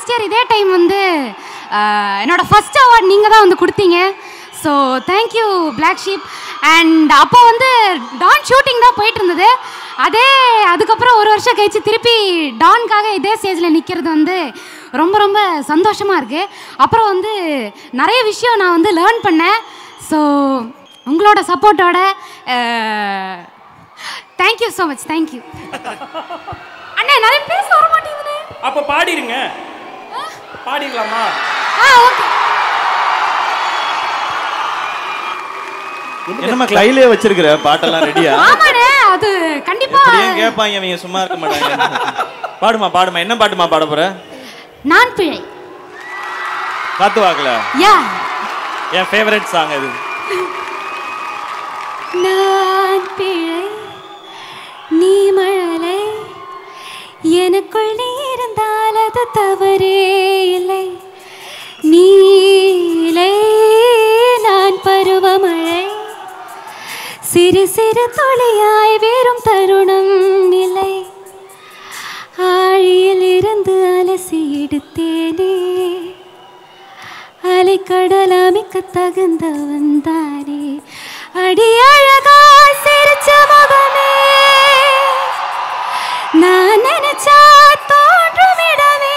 Last year இதே time வந்து அஹ், என்னோட ஃபர்ஸ்ட் அவார்ட் நீங்கள் தான் வந்து கொடுத்தீங்க so thank you black sheep and அப்போ வந்து டான் ஷூட்டிங் தான் போயிட்டு இருந்தது அதே அதுக்கப்புறம் ஒரு வருஷம் கழிச்சு திருப்பி டான்காக இதே ஸ்டேஜில் நிற்கிறது வந்து ரொம்ப ரொம்ப சந்தோஷமாக இருக்குது அப்புறம் வந்து நிறைய விஷயம் நான் வந்து லேர்ன் பண்ணேன் ஸோ உங்களோட சப்போர்ட்டோட தேங்க்யூ ஸோ மச் தேங்க்யூ அண்ணே நிறைய பேச வர மாட்டேங்குது அப்ப பாடிருங்க பாடிடலாமா ஆ ஓகே என்னம்மா கையிலே வச்சிருக்கிற பாட்டெல்லாம் ரெடியா ஆமாண்ணே அது கண்டிப்பா எப்படியும் கேட்பாங்க இவங்க சும்மா இருக்க மாட்டாங்க பாடுமா பாடுமா என்ன பாட்டுமா பாட போற நான் பிழை காத்து வாக்கல யா என் ஃபேவரட் சாங் அது நான் பிழை நீ மழலை எனக்குள் நீ இருந்தால் அது தவறே இல்லை நீலை நான் பருவமழை சிறு சிறு துளியாய் வெறும் தருணம் இல்லை ஆழியில் இருந்து அலசி எடுத்தேனே அலைக்கடல் அமைக்க தகுந்தவன் தானே அடி அழகா சிரிச்ச முகமே நான் நினைச்சா தோன்றும் இடமே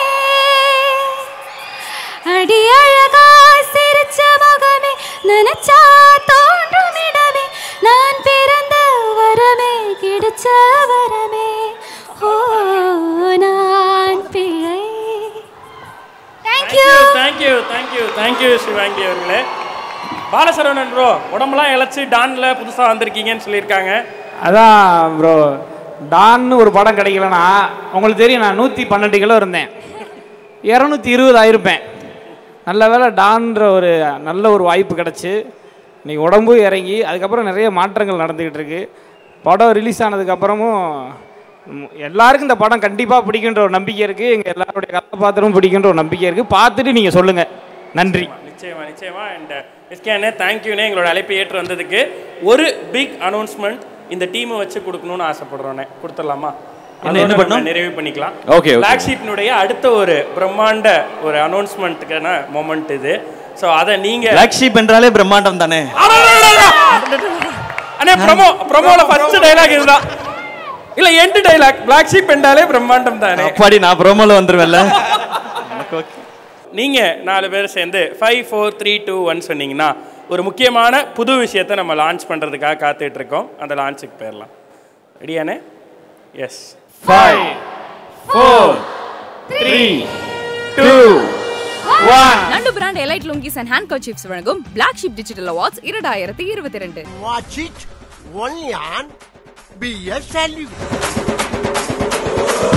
அடி அழகா சிரிச்ச முகமே நினைச்சா தோன்றும் இடமே நான் பிறந்த வரமே கிடைச்ச வரமே ஓ நான் பிழை thank you thank you thank you thank you Sivaangi அவர்களே பாலசரவணன் ப்ரோ உடம்பெல்லாம் இழைச்சி டான்ல புதுசா வந்திருக்கீங்கன்னு சொல்லியிருக்காங்க அதான் ப்ரோ டான்னு ஒரு படம் கிடைக்கலனா உங்களுக்கு தெரியும் நான் நூற்றி பன்னெண்டு கிலோ இருந்தேன் இரநூத்தி இருபது ஆயிருப்பேன் நல்ல வேளை டான்ற ஒரு நல்ல ஒரு வாய்ப்பு கிடச்சி இன்னைக்கு உடம்பு இறங்கி அதுக்கப்புறம் நிறைய மாற்றங்கள் நடந்துக்கிட்டு இருக்கு படம் ரிலீஸ் ஆனதுக்கப்புறமும் ம், எல்லாருக்கும் இந்த படம் கண்டிப்பாக பிடிக்குன்ற ஒரு நம்பிக்கை இருக்குது எங்கள் எல்லாருடைய கதாபாத்திரமும் பிடிக்குன்ற ஒரு நம்பிக்கை இருக்குது பார்த்துட்டு நீங்கள் சொல்லுங்கள் நன்றி நிச்சயமா நிச்சயமா அண்ட் எஸ்கேனே தேங்க்யூனே எங்களோட அழைப்பை ஏற்று வந்ததுக்கு ஒரு பிக் அனௌன்ஸ்மெண்ட் இந்த டீமை வச்சு கொடுக்கணும்னு ஆசைப்படுறோன்னே கொடுத்துடலாமா என்ன- என்ன அதோட பண்ணணும்? நம்ம நிறைவு பண்ணிக்கலாம் Okay, okay. பிளாக் ஷீப்னுடைய அடுத்த ஒரு பிரம்மாண்ட ஒரு அனௌன்ஸ்மெண்ட்டுக்கான மொமெண்ட் இது ஸோ அதை நீங்க பிளாக் ஷீப் என்றாலே பிரம்மாண்டம் தானே அண்ணே ப்ரோமோ ப்ரோமோல ஃபர்ஸ்ட் டைலாக் இதுதான் இல்ல எண்ட் டைலாக் பிளாக் ஷீப் என்றாலே பிரம்மாண்டம் தானே அப்பாடி நான் ப்ரோமோல வந்துருவேன்ல எனக்கு okay. நீங்க நாலு பேர் சேர்ந்து five four three two one சொன்னீங்கன்னா ஒரு முக்கியமான புது விஷயத்தை நம்ம லான்ச் பண்றதுக்காக காத்துட்டு இருக்கோம் அந்த லான்ச்சுக்கு போயிடலாம் ரெடியானே yes five four three two one Nandu brand elite lungis and hand kerchiefs வழங்கும் பிளாக் ஷிப் டிஜிட்டல் அவார்ட்ஸ் இரண்டாயிரத்தி இருபத்தி ரெண்டு Watch it only on BSLU.